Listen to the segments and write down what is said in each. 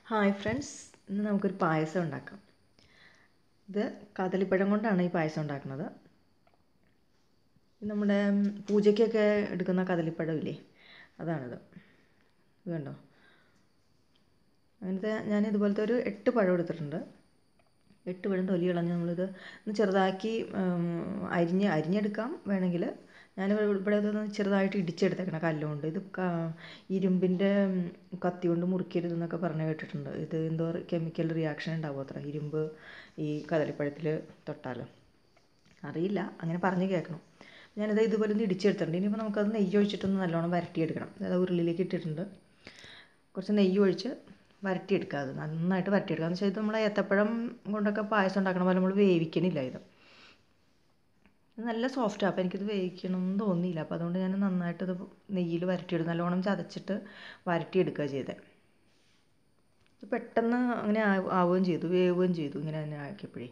hi friends ഇന്ന് നമുക്കൊരു പായസം ഉണ്ടാക്കാം ഇത് കദളിപ്പഴം കൊണ്ടാണ് ഈ പായസം ഉണ്ടാക്കുന്നത് ഇത് നമ്മുടെ പൂജയ്ക്കൊക്കെ എടുക്കുന്ന കദളിപ്പഴം ഇല്ലേ അതാണിത് ഇത് കണ്ടോ അങ്ങനത്തെ ഞാൻ ഇതുപോലത്തെ ഒരു എട്ട് പഴം എടുത്തിട്ടുണ്ട് എട്ട് പഴം തൊലി കളഞ്ഞ് നമ്മളിത് ഒന്ന് ചെറുതാക്കി അരിഞ്ഞ് അരിഞ്ഞെടുക്കാം വേണമെങ്കിൽ ഞാൻ ഇവിടെ ഇതൊന്ന് ചെറുതായിട്ട് ഇടിച്ചെടുത്തേക്കണം കല്ലുകൊണ്ട് ഇത് ഇരുമ്പിൻ്റെ കത്തി കൊണ്ട് മുറിക്കരുതെന്നൊക്കെ പറഞ്ഞ് കേട്ടിട്ടുണ്ട് ഇത് എന്തോ കെമിക്കൽ റിയാക്ഷൻ ഉണ്ടാവും അത്ര ഇരുമ്പ് ഈ കദളിപ്പഴത്തിൽ തൊട്ടാൽ അറിയില്ല അങ്ങനെ പറഞ്ഞ് കേൾക്കണം ഞാനിത് ഇതുപോലെ ഒന്ന് ഇടിച്ചെടുത്തിട്ടുണ്ട് ഇനിയിപ്പോൾ നമുക്കത് നെയ്യ് ഒഴിച്ചിട്ടൊന്ന് നല്ലോണം വരട്ടിയെടുക്കണം അതായത് ഉരുളിയിലേക്ക് ഇട്ടിട്ടുണ്ട് കുറച്ച് നെയ്യ് ഒഴിച്ച് വരട്ടിയെടുക്കുക അത് നന്നായിട്ട് വരട്ടിയെടുക്കുക എന്ന് വെച്ചാൽ ഇത് നമ്മൾ ഏത്തപ്പഴം കൊണ്ടൊക്കെ പായസം ഉണ്ടാക്കണ പോലെ നമ്മൾ വേവിക്കണില്ല ഇത് നല്ല സോഫ്റ്റാണ് അപ്പോൾ എനിക്കിത് വേവിക്കണം എന്ന് തോന്നിയില്ല അപ്പോൾ അതുകൊണ്ട് ഞാൻ നന്നായിട്ട് ഇത് നെയ്യിൽ വരട്ടിയെടുക്കും നല്ലോണം ചതച്ചിട്ട് വരട്ടിയെടുക്കുക ചെയ്തത് ഇത് പെട്ടെന്ന് അങ്ങനെ ആവുകയും ചെയ്തു വേവുകയും ചെയ്തു ഇങ്ങനെ തന്നെ ആക്കിയപ്പോഴേ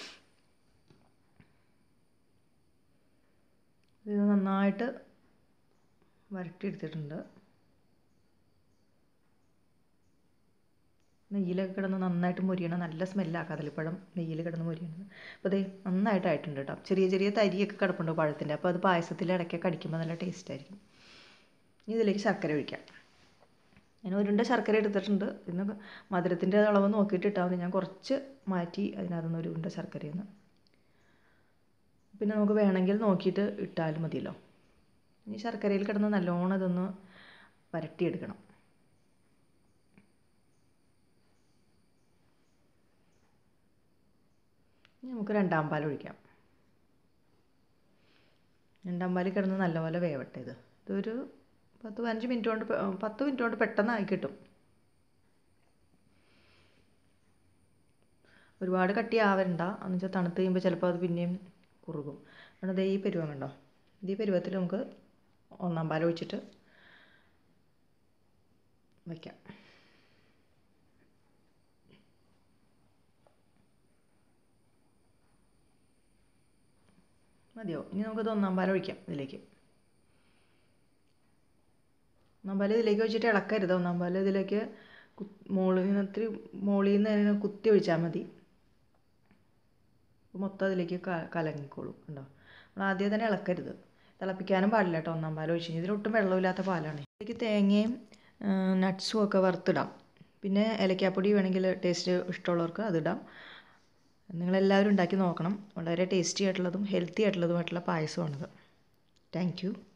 ഇത് നന്നായിട്ട് വരട്ടിയെടുത്തിട്ടുണ്ട് നെയ്യിലൊക്കെ കിടന്ന് നന്നായിട്ട് മുരിയണം നല്ല സ്മെല്ലാണ് കദളിപ്പഴം നെയ്യിൽ കിടന്ന് മുരിയണത് അപ്പോൾ അതേ നന്നായിട്ടായിട്ടുണ്ട് കേട്ടോ ചെറിയ ചെറിയ തരിയൊക്കെ കിടപ്പുണ്ട് പഴത്തിൻ്റെ അപ്പോൾ അത് പായസത്തിൽ ഇടയ്ക്കൊക്കെ കടിക്കുമ്പോൾ നല്ല ടേസ്റ്റ് ആയിരിക്കും ഇനി ഇതിലേക്ക് ശർക്കര ഒഴിക്കാം ഞാൻ ഉരുണ്ട ശർക്കര എടുത്തിട്ടുണ്ട് ഇന്ന് മധുരത്തിൻ്റെ അളവ് നോക്കിയിട്ട് ഇട്ടാൽ മതി ഞാൻ കുറച്ച് മാറ്റി അതിനകത്തുനിന്ന് ഒരു ഉരുണ്ട ശർക്കരയിൽ പിന്നെ നമുക്ക് വേണമെങ്കിൽ നോക്കിയിട്ട് ഇട്ടാലും മതിയല്ലോ ഇനി ശർക്കരയിൽ കിടന്ന് നല്ലോണം ഇതൊന്ന് വരട്ടിയെടുക്കണം ഇനി നമുക്ക് രണ്ടാം പാൽ ഒഴിക്കാം രണ്ടാം പാലിൽ കിടന്ന് നല്ലപോലെ വേവട്ടെ ഇത് ഇതൊരു പത്ത് പതിനഞ്ച് മിനിറ്റ് കൊണ്ട് പത്ത് മിനിറ്റ് കൊണ്ട് പെട്ടെന്ന് ആയി കിട്ടും ഒരുപാട് കട്ടി ആവരണ്ട എന്ന് വെച്ചാൽ തണുത്ത് കഴിയുമ്പോൾ ചിലപ്പോൾ അത് പിന്നെയും കുറുകും അതുകൊണ്ട് ദേ ഈ പരുവം കണ്ടോ ഈ പരുവത്തിൽ നമുക്ക് ഒന്നാം പാൽ ഒഴിച്ചിട്ട് വയ്ക്കാം മതിയോ ഇനി നമുക്കത് ഒന്നാം പാൽ ഒഴിക്കാം ഇതിലേക്ക് ഒന്നാം പാൽ ഇതിലേക്ക് ഒഴിച്ചിട്ട് ഇളക്കരുത് ഒന്നാം പാൽ ഇതിലേക്ക് മുകളിൽ നിന്ന് ഇത്തിരി മുകളിൽ നിന്ന് അതിനെ കുത്തി ഒഴിച്ചാൽ മതി മൊത്തം അതിലേക്ക് കലങ്ങിക്കോളും കണ്ടോ നമ്മൾ ആദ്യം തന്നെ ഇളക്കരുത് തിളപ്പിക്കാനും പാടില്ല കേട്ടോ ഒന്നാം പാൽ ഒഴിച്ച് ഇതിലൊട്ടും വെള്ളമില്ലാത്ത പാലാണ് ഇതിലേക്ക് തേങ്ങയും നട്ട്സും ഒക്കെ വറുത്തിടാം പിന്നെ ഏലക്കാപ്പൊടി വേണമെങ്കിൽ ടേസ്റ്റ് ഇഷ്ടമുള്ളവർക്ക് അതിടാം നിങ്ങളെല്ലാവരും ഉണ്ടാക്കി നോക്കണം വളരെ ടേസ്റ്റി ആയിട്ടുള്ളതും ഹെൽത്തി ആയിട്ടുള്ളതുമായിട്ടുള്ള പായസമാണിത് താങ്ക് യു